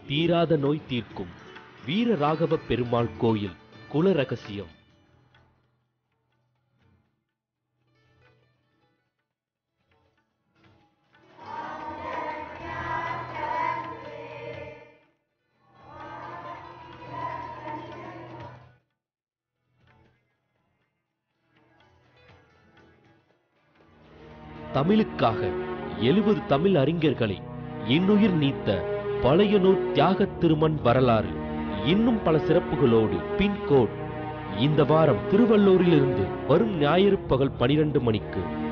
தீராத நோய் தீர்க்கும் வீர ராகவ பெருமாள் கோயில் குல ரகசியம் தமிழுக்காக எழுபது தமிழ் அறிஞர்களை இன்னுயிர் நீத்த பழையனூர் தியாக திருமண் வரலாறு இன்னும் பல சிறப்புகளோடு பின்கோட் இந்த வாரம் திருவள்ளூரிலிருந்து வரும் ஞாயிறு பகல் பனிரெண்டு மணிக்கு